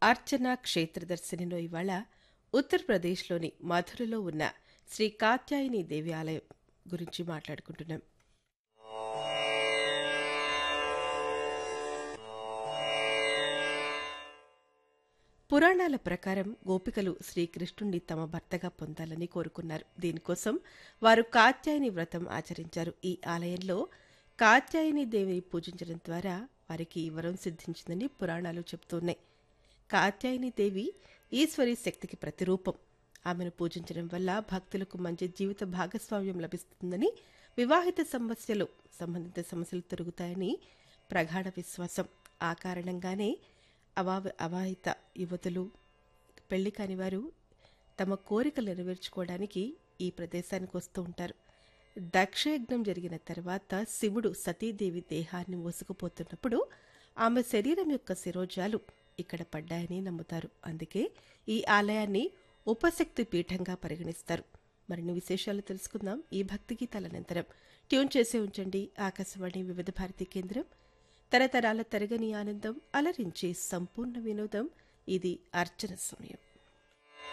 అర్చన క్షేత్రదర్శినిలో ఇవాళ ఉత్తరప్రదేశ్లోని మధురలో ఉన్న శ్రీ కాత్యాయని దేవి ఆలయం గురించి మాట్లాడుకుంటున్నాం పురాణాల ప్రకారం గోపికలు శ్రీకృష్ణుణ్ణి తమ భర్తగా పొందాలని కోరుకున్నారు దీనికోసం వారు కాత్యాయని వ్రతం ఆచరించారు ఈ ఆలయంలో కాత్యాయని దేవిని పూజించడం ద్వారా వారికి ఈ వరం సిద్ధించిందని పురాణాలు చెబుతున్నాయి కాత్యాయని దేవి ఈశ్వరి శక్తికి ప్రతిరూపం ఆమెను పూజించడం వల్ల భక్తులకు మంచి జీవిత భాగస్వామ్యం లభిస్తుందని వివాహిత సమస్యలు సంబంధిత సమస్యలు తొలుగుతాయని ప్రగాఢ విశ్వాసం ఆ కారణంగానే అవా అవాహిత యువతులు పెళ్లి కాని వారు తమ కోరికలు నెరవేర్చుకోవడానికి ఈ ప్రదేశానికి వస్తూ ఉంటారు దక్షయజ్ఞం జరిగిన తర్వాత శివుడు సతీదేవి దేహాన్ని మోసుకుపోతున్నప్పుడు ఆమె శరీరం యొక్క శిరోజాలు ఇక్కడ పడ్డాయని నమ్ముతారు అందుకే ఈ ఆలయాన్ని ఉపశక్తి పీఠంగా పరిగణిస్తారు మరిన్ని విశేషాలు తెలుసుకుందాం ఈ భక్తి గీతాల అనంతరం ట్యూన్ చేసే ఉంచండి ఆకాశవాణి వివిధ భారతి కేంద్రం తరతరాల తరగని ఆనందం అలరించే సంపూర్ణ వినోదం ఇది అర్చన సమయం